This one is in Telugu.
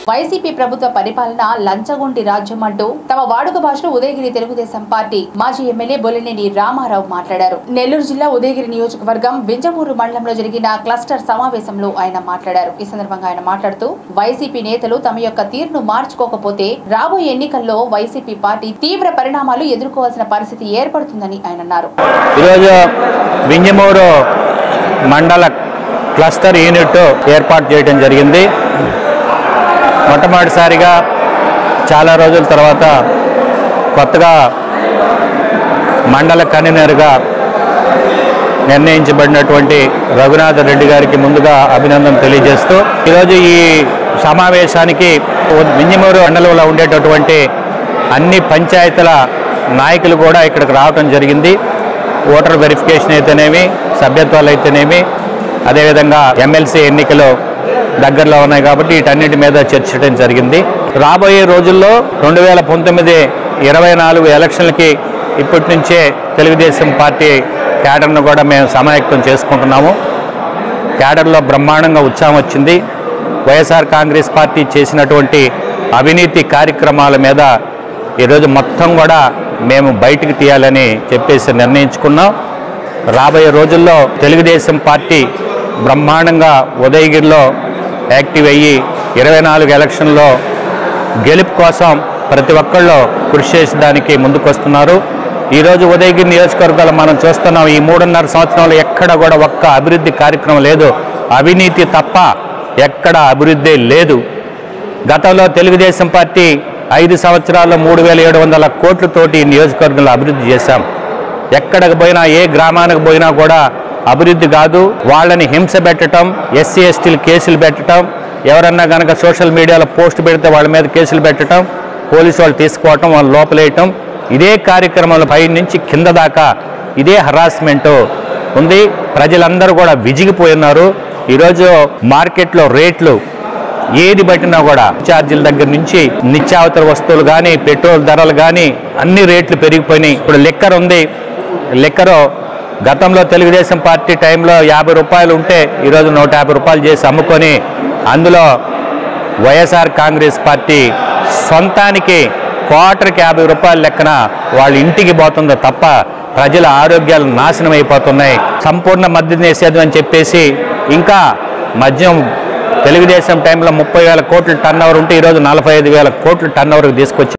వైసీపీ ప్రభుత్వ పరిపాలన లంచగొండి రాజ్యం అంటూ తమ వాడుక భాషలో ఉదయగిరి తెలుగుదేశం పార్టీ మాజీ ఎమ్మెల్యే బొలినేని రామారావు మాట్లాడారు నెల్లూరు జిల్లా ఉదయగిరి నియోజకవర్గం వింజమూరు మండలంలో జరిగిన క్లస్టర్ సమావేశంలో ఆయన మాట్లాడారు ఈ సందర్భంగా ఆయన మాట్లాడుతూ వైసీపీ నేతలు తమ యొక్క తీరును మార్చుకోకపోతే రాబోయే ఎన్నికల్లో వైసీపీ పార్టీ తీవ్ర పరిణామాలు ఎదుర్కోవాల్సిన పరిస్థితి ఏర్పడుతుందని ఆయన అన్నారు ఈరోజు వింజమూరు మండల క్లస్టర్ యూనిట్ ఏర్పాటు చేయడం జరిగింది మొట్టమొదటిసారిగా చాలా రోజుల తర్వాత కొత్తగా మండల కన్వీనర్గా నిర్ణయించబడినటువంటి రఘునాథ రెడ్డి గారికి ముందుగా అభినందన తెలియజేస్తూ ఈరోజు ఈ సమావేశానికి వింజమూరు మండలంలో ఉండేటటువంటి అన్ని పంచాయతీల నాయకులు కూడా ఇక్కడికి రావడం జరిగింది ఓటర్ వెరిఫికేషన్ అయితేనేమి సభ్యత్వాలు అయితేనేమి అదేవిధంగా ఎమ్మెల్సీ ఎన్నికలు దగ్గరలో ఉన్నాయి కాబట్టి వీటన్నిటి మీద చర్చించడం జరిగింది రాబోయే రోజుల్లో రెండు వేల పంతొమ్మిది ఇరవై నాలుగు ఎలక్షన్లకి ఇప్పటి నుంచే తెలుగుదేశం పార్టీ క్యాడర్ను కూడా మేము సమాయత్తం చేసుకుంటున్నాము క్యాడర్లో బ్రహ్మాండంగా ఉత్సాహం వచ్చింది వైఎస్ఆర్ కాంగ్రెస్ పార్టీ చేసినటువంటి అవినీతి కార్యక్రమాల మీద ఈరోజు మొత్తం కూడా మేము బయటికి తీయాలని చెప్పేసి నిర్ణయించుకున్నాం రాబోయే రోజుల్లో తెలుగుదేశం పార్టీ బ్రహ్మాండంగా ఉదయగిరిలో యాక్టివ్ అయ్యి ఇరవై నాలుగు ఎలక్షన్లో గెలుపు కోసం ప్రతి ఒక్కళ్ళు కృషి చేసేదానికి ముందుకొస్తున్నారు ఈరోజు ఉదయగిరి నియోజకవర్గాలు మనం చూస్తున్నాం ఈ మూడున్నర సంవత్సరంలో ఎక్కడ కూడా ఒక్క అభివృద్ధి కార్యక్రమం లేదు అవినీతి తప్ప ఎక్కడ అభివృద్ధి లేదు గతంలో తెలుగుదేశం పార్టీ ఐదు సంవత్సరాల్లో మూడు వేల ఏడు వందల కోట్లతోటి ఈ నియోజకవర్గంలో అభివృద్ధి చేశాం ఎక్కడికి పోయినా ఏ గ్రామానికి పోయినా కూడా అభివృద్ధి కాదు వాళ్ళని హింస పెట్టడం ఎస్సీ ఎస్టీలు కేసులు పెట్టడం ఎవరన్నా కనుక సోషల్ మీడియాలో పోస్ట్ పెడితే వాళ్ళ మీద కేసులు పెట్టడం పోలీసు వాళ్ళు తీసుకోవటం వాళ్ళు లోపలేయటం ఇదే కార్యక్రమాల పై నుంచి కింద దాకా ఇదే హరాస్మెంట్ ఉంది ప్రజలందరూ కూడా విజిగిపోయి ఉన్నారు ఈరోజు మార్కెట్లో రేట్లు ఏది పట్టినా కూడా ఛార్జీల దగ్గర నుంచి నిత్యావసర వస్తువులు కానీ పెట్రోల్ ధరలు కానీ అన్ని రేట్లు పెరిగిపోయినాయి ఇప్పుడు లిక్కర్ ఉంది లిక్కరు గతంలో తెలుగుదేశం పార్టీ టైంలో యాభై రూపాయలు ఉంటే ఈరోజు నూట యాభై రూపాయలు చేసి అమ్ముకొని అందులో వైఎస్ఆర్ కాంగ్రెస్ పార్టీ సొంతానికి క్వార్టర్కి యాభై రూపాయల లెక్కన వాళ్ళ ఇంటికి పోతుందో తప్ప ప్రజల ఆరోగ్యాలు నాశనం అయిపోతున్నాయి సంపూర్ణ మద్యం నిషేధం అని చెప్పేసి ఇంకా మద్యం తెలుగుదేశం టైంలో ముప్పై వేల కోట్ల టర్న్ ఓవర్ ఉంటే ఈరోజు నలభై ఐదు వేల కోట్ల టర్న్ ఓవర్కి తీసుకొచ్చి